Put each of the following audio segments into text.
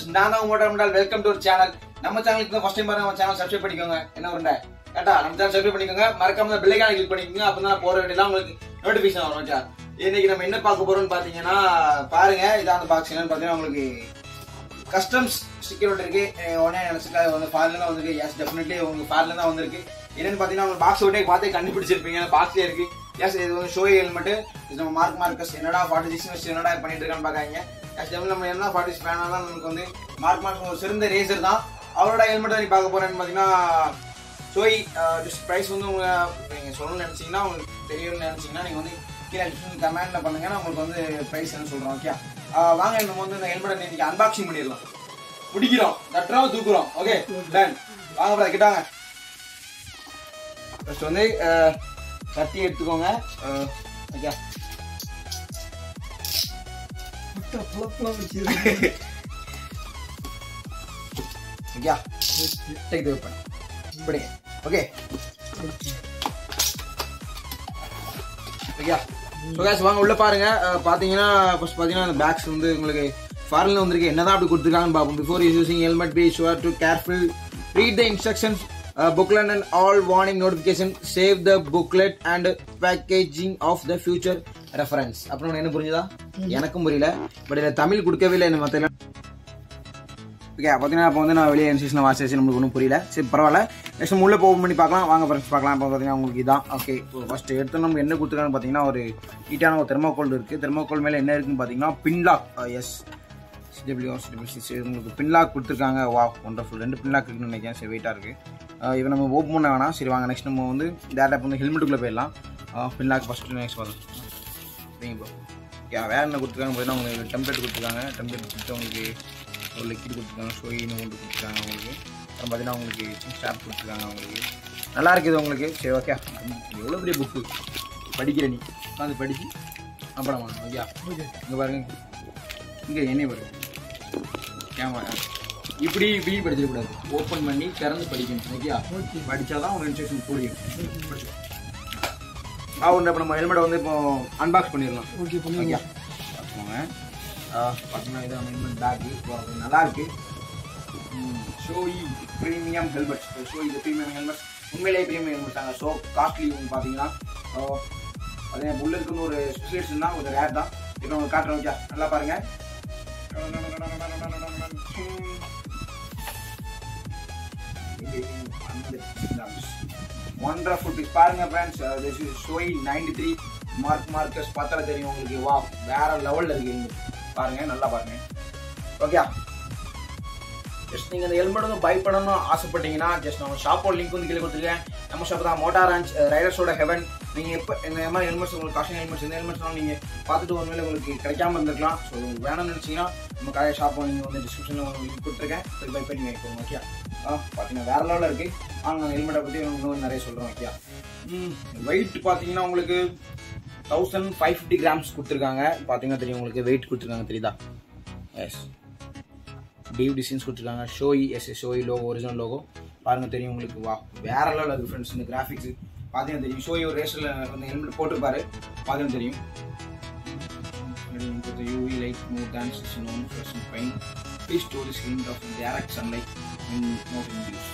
நான் தான் உங்களோட முன்னாள் வெல்கம் டு சேனல் நம்ம சேனலுக்கு தான் ஃபர்ஸ்ட் டைம் பாருங்க நம்ம சேனல் சப்ஸ்கிரைப் பண்ணிக்கோங்க என்ன உருண்டை கேட்டா நம்ம சேனல் சப்ஸ்கிரைப் பண்ணிக்கோங்க மறக்காம அந்த பெல்லைக்கான கிளிக் பண்ணிக்கோங்க அப்போ தான் போற வீடியோலாம் உங்களுக்கு நோட்டிஃபிகேஷன் வரும் ஓகே இன்னைக்கு நம்ம என்ன பார்க்க போறோம்னு பார்த்தீங்கன்னா பாருங்க இதான் அந்த பாக்ஸ் என்னன்னு பார்த்தீங்கன்னா உங்களுக்கு கஸ்டம்ஸ் ஸ்டிக்கர் ஒன்று இருக்கு அஹ் உடனே நினைச்சுக்கா இது வந்து ஃபாரின்ல தான் வந்திருக்கு எஸ் டெஃபினெட்லி உங்களுக்கு ஃபாரின்ல தான் வந்திருக்கு என்னன்னு பார்த்தீங்கன்னா உங்களுக்கு பாக்ஸ் விட்டே பார்த்தே கண்டுபிடிச்சிருப்பீங்க பாக்ஸ்லேயே இருக்கு எஸ் இது வந்து ஷோய் ஹெல்மெட் இது நம்ம மார்க் மார்க்கஸ் என்னடா ஃபார்ட்டி சிக்ஸ் வச்சு என்னடா பண்ணிட்டு இருக்கான்னு பார்க்காங்க எஸ் டெஃபினெட் நம்ம என்ன ஃபார்ட்டி சிக்ஸ் வேணா தான் நமக்கு வந்து மார்க் மார்க் ஒரு சிறந்த ரேசர் தான் அவரோட ஹெல்மெட் தான் நீ பார்க்க போறேன்னு பார்த்தீங்கன்னா ஷோய் ப்ரைஸ் வந்து உங்க நீங்கள் சொல்லணும்னு நினச்சிங்கன்னா உங்களுக்கு தெரியும்னு நினச்சிங்கன்னா நீங்கள் வந்து கீழே கமெண்ட்ல பண்ணுங்க நான் உங்களுக்கு வந்து ப்ரைஸ் என்ன சொல்கிறோம் ஓகே வாங்க நம்ம வந்து இந்த ஹெல்மெட்டை இன்னைக்கு அன்பாக்சிங் பண்ணிடலாம் முடிக்கிறோம் தட்டுறோம் தூக்குறோம் ஓகே டன் வாங்க ப்ரோ கிட்டாங்க ஃபர்ஸ்ட் வந்து அஹ், கத்தி எடுத்துக்கோங்க அஹ், okay okay take the weapon இப்படிங்க ஓகே ஓகே ஸோ கேஸ் வாங்க உள்ள பாருங்க அஹ், பாத்தீங்கன்னா ஃபர்ஸ்ட் பாத்தீங்கன்னா அந்த பேக்ஸ் வந்து உங்களுக்கு ஃபாரின்ல வந்திருக்கு என்னதான் அப்படி கொடுத்துருக்காங்கன்னு பார்ப்போம் before using helmet be sure to careful read the instructions booklet and all warning notification save the booklet and packaging of the future reference அப்புறம் உனக்கு என்ன புரிஞ்சுதா எனக்கும் புரியல பட் இதில் தமிழ் கொடுக்கவே இல்லை என்ன மற்ற ஓகே பார்த்தீங்கன்னா இப்போ வந்து நான் வெளியே இன்ஸ்டியூஷன் வாட்ச் ஆச்சு நம்மளுக்கு ஒன்றும் புரியல சரி பரவாயில்ல நெக்ஸ்ட் நம்ம உள்ளே ஓப்பன் பண்ணி பார்க்கலாம் வாங்க ஃப்ரெண்ட்ஸ் பார்க்கலாம் இப்போ பார்த்தீங்கன்னா உங்களுக்கு இதான் ஓகே ஃபர்ஸ்ட் எடுத்து நம்ம என்ன கொடுத்துருக்கான்னு பார்த்தீங்கன்னா ஒரு ஹீட்டான ஒரு தெர்மோகோல் இருக்குது தெர்மோகோல் மேலே என்ன இருக்குன்னு பார்த்தீங்கன்னா பின்லாக் எஸ் சிடபிள்யூ சிடபிள்யூ உங்களுக்கு பின்லாக் கொடுத்துருக்காங்க வா ஒண்டர்ஃபுல் ரெண்டு பின்லாக் இருக்குன்னு நினைக்கிறேன் சரி வெயிட்டாக இருக்குது இதை நம்ம ஓப்பன் பண்ண வேணாம் சரி வாங்க நெக்ஸ்ட் நம்ம வந்து டேரக்டாக வந்து ஹெல்மெட்டுக்குள்ளே போயிடலாம் பின்லாக் ஃபஸ்ட்டு நெக்ஸ்ட் வரும் சரிங்க ப்ரோ யா வேறு என்ன கொடுத்துருக்காங்க பார்த்தீங்கன்னா உங்களுக்கு டெம்ப்ளேட் கொடுத்துருக்காங்க டெம்ப்ளேட் கொடுத்து உங்களுக்கு ஒரு லிக்விட் கொடுத்துருக்காங்க ஷோயின்னு ஒன்று கொடுத்துருக்காங்க உங்களுக்கு அப்புறம் பார்த்தீங்கன்னா உங்களுக்கு ஸ்டாப் கொடுத்துருக்காங்க உங்களுக்கு நல்லா இருக்குது உங்களுக்கு சரி ஓகே எவ்வளோ பெரிய புக்கு படிக்கிற நீ உட்காந்து படிச்சு அப்புறம் வாங்க ஓகே இங்கே பாருங்க இங்கே என்னைய பாருங்க கேமரா இப்படி இப்படி படிச்சிடக்கூடாது ஓப்பன் பண்ணி திறந்து படிக்கணும் ஓகே படித்தாதான் உங்கள் இன்ஸ்ட்ரக்ஷன் புரியும் படிச்சுக்கோ ஆ ஒன்று இப்போ நம்ம ஹெல்மெட்டை வந்து இப்போ அன்பாக்ஸ் பண்ணிடலாம் ஓகே ஓகே பார்த்துக்கோங்க பார்த்தீங்கன்னா இது ஹெல்மெட் பேக்கு நல்லா இருக்கு ஷோயி ப்ரீமியம் ஹெல்மெட் ஷோ இது ப்ரீமியம் ஹெல்மெட் உண்மையிலேயே ப்ரீமியம் ஹெல்மெட் தாங்க ஸோ காஸ்ட்லி பார்த்தீங்கன்னா அதே உள்ள இருக்குன்னு ஒரு ஸ்பெஷலிஸ்ட் தான் ஒரு ரேர் தான் இப்போ உங்களுக்கு காட்டுறோம் ஓகே நல்லா பாருங்க ஒண்டர்ஃபுல் பீஸ் பாருங்க friends this is Shoei ninety three mark marks பார்த்தா தெரியும் உங்களுக்கு வா வேற லெவலில் இருக்கு இங்க. பாருங்க நல்லா பாருங்க ஓகே ஜஸ்ட் நீங்கள் இந்த ஹெல்மெட் வந்து பை பண்ணணும்னு ஆசைப்பட்டீங்கன்னா ஜஸ்ட் நம்ம ஷாப்போட லிங்க் வந்து கீழே கொடுத்துருக்கேன் நம்ம ஷாப் தான் மோட்டார் ராஞ்ச் ரைடர்ஸோட ஹெவன் நீங்கள் எப்போ இந்த மாதிரி ஹெல்மெட்ஸ் உங்களுக்கு காஸ்டிங் ஹெல்மெட்ஸ் இந்த ஹெல்மெட்ஸ்லாம் நீங்கள் பார்த்துட்டு ஒருவேளை உங்களுக்கு கிடைக்காம இருந்திருக்கலாம் ஸோ உங்களுக்கு வேணும்னு நினச்சிங்கன்னா நம்ம கடைய ஷாப் நீங்கள் வந்து டிஸ்கிரிப்ஷனில் உங்களுக்கு லிங்க் கொடுத்துருக்கேன் போய் பை பண்ணி வைக்கோங்க ஓகே ஆ பார்த்தீங்கன்னா வேற லெவலில் இருக்குது வாங்க அந்த ஹெல்மெட்டை பற்றி இன்னும் நிறைய சொல்கிறோம் ஓகே வெயிட் பார்த்தீங்கன்னா உங்களுக்கு தௌசண்ட் ஃபைவ் ஃபிஃப்டி கிராம்ஸ் கொடுத்துருக்காங்க பார்த்தீங்கன்னா தெரியும் உங்களுக்கு வெயிட் கொடுத்துருக்காங்க தெரியுதா எஸ் டிவ் டிசைன்ஸ் கொடுத்துருக்காங்க Shoei S Shoei logo original logo பாருங்க தெரியும் உங்களுக்கு வா வேற லெவலில் இருக்குது ஃப்ரெண்ட்ஸ் இந்த கிராஃபிக்ஸ் பார்த்தீங்கன்னா தெரியும் ஷோய் ஒரு ரேஸில் வந்து ஹெல்மெட் போட்டிருப்பாரு பார்த்தீங்கன்னா தெரியும் UV light more than six known first fine please story screen of direct sunlight in note in use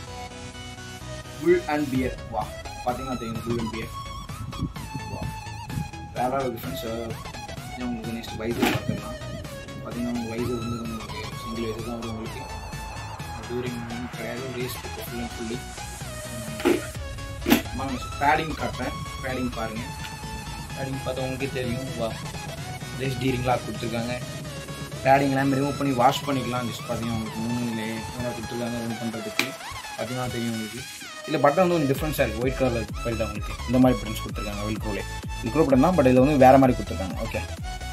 pull and peer வா பார்த்தீங்கன்னா தெரியும் புல் அண்ட் பியர் வா வேற லெவல் ஃப்ரெண்ட்ஸ் உங்களுக்கு நெக்ஸ்ட் வைசர் பார்த்துக்கலாம் பார்த்தீங்கன்னா உங்கள் வைசர் வந்து உங்களுக்கு சிங்கிள் வைசர் தான் வரும் உங்களுக்கு டூரிங் கிடையாது ரேஸ் ஃபுல் அண்ட் ஃபுல்லி வாங்க பேடிங் காட்டுறேன் பேடிங் பாருங்கள் பேடிங் பார்த்தா உங்களுக்கே தெரியும் வா ரேஸ் டீரிங்லாம் கொடுத்துருக்காங்க பேடிங்லாம் ரிமூவ் பண்ணி வாஷ் பண்ணிக்கலாம் ஜஸ்ட் பார்த்தீங்கன்னா உங்களுக்கு மூணுலே நல்லா கொடுத்துருக்காங்க ரன் பண்ணுறதுக்கு பார்த்தீங்கன்னா தெரியும் உங்களுக்கு இல்லை பட்டன் வந்து கொஞ்சம் டிஃப்ரென்ஸாக இருக்குது ஒயிட் கலரில் போயிட்டு உங்களுக்கு இந்த மாதிரி பட்டன்ஸ் கொடுத்துருக்காங்க வில்க்ரோலே வில்க்ரோ பட்டன் தான் பட் இதில் வந்து வேறு மாதிரி கொடுத்துருக்காங்க ஓகே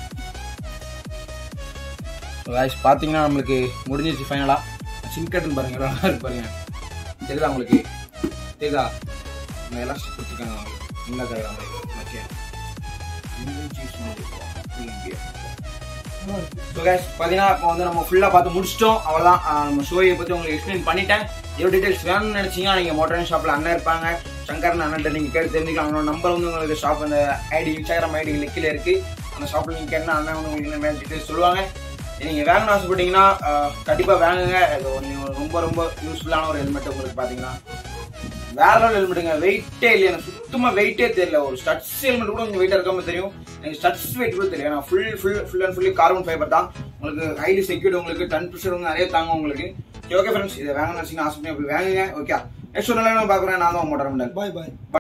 காய்ஸ் பார்த்தீங்கன்னா நம்மளுக்கு முடிஞ்சிருச்சு ஃபைனலாக சின் கட்டன் பாருங்க எவ்வளோ நல்லா இருக்கு பாருங்க தெரியுதா உங்களுக்கு தெரியுதா இந்த எலாஸ்டிக் கொடுத்துருக்காங்க உங்களுக்கு நல்லா தர மாதிரி ஓகே ஸோ கேஸ் பார்த்தீங்கன்னா இப்போ வந்து நம்ம ஃபுல்லாக பார்த்து முடிச்சிட்டோம் அவ்வளோதான் நம்ம ஷோயை பற்றி உங்களுக்கு எக்ஸ்பிளைன் பண்ணிட்டேன் எவ்வளோ டீட்டெயில்ஸ் வேணும்னு நினச்சிங்கன்னா நீங்கள் மோட்டர் ஷாப்பில் அண்ணன் இருப்பாங்க சங்கர் அண்ணன் நீங்கள் கேட்டு தெரிஞ்சுக்கலாம் அவனோட நம்பர் வந்து உங்களுக்கு ஷாப் அந்த ஐடி இன்ஸ்டாகிராம் ஐடி கீழே இருக்குது அந்த ஷாப்பில் நீங்கள் கேட்டால் அண்ணன் வந்து உங்களுக்கு இந்த மாதிரி டீட்டெயில்ஸ் சொல்லுவாங்க நீங்க வாங்கணும்னு ஆசைப்பட்டீங்கன்னா அஹ், கண்டிப்பா வாங்குங்க இது ஒரு நீங்க ஒரு ரொம்ப ரொம்ப யூஸ்ஃபுல்லான ஒரு ஹெல்மெட் உங்களுக்கு பாத்தீங்கன்னா வேற லெவல் ஹெல்மெட்டுங்க வெயிட்டே இல்லை எனக்கு சுத்தமா வெயிட்டே தெரியல ஒரு ஸ்டட்ஸ் ஹெல்மெட் கூட கொஞ்சம் வெயிட்டா இருக்காம தெரியும் எனக்கு ஸ்டட்ஸ் வெயிட் கூட தெரியும் ஏன்னா full full full and fully carbon fibre தான் உங்களுக்கு ஹைலி செக்யூர்ட் உங்களுக்கு டென் பர்சன்ட் வந்து நிறைய தாங்க உங்களுக்கு ஓகே ஃப்ரெண்ட்ஸ் இதை வாங்கணும்னு வச்சுக்கோங்க ஆசைப்பட்டு அப்படி வாங்குங்க ஓகே நெக்ஸ்ட் ஒரு நாள் பார்க்குறேன் நான் தான் மோட்டர் பாய் பாய்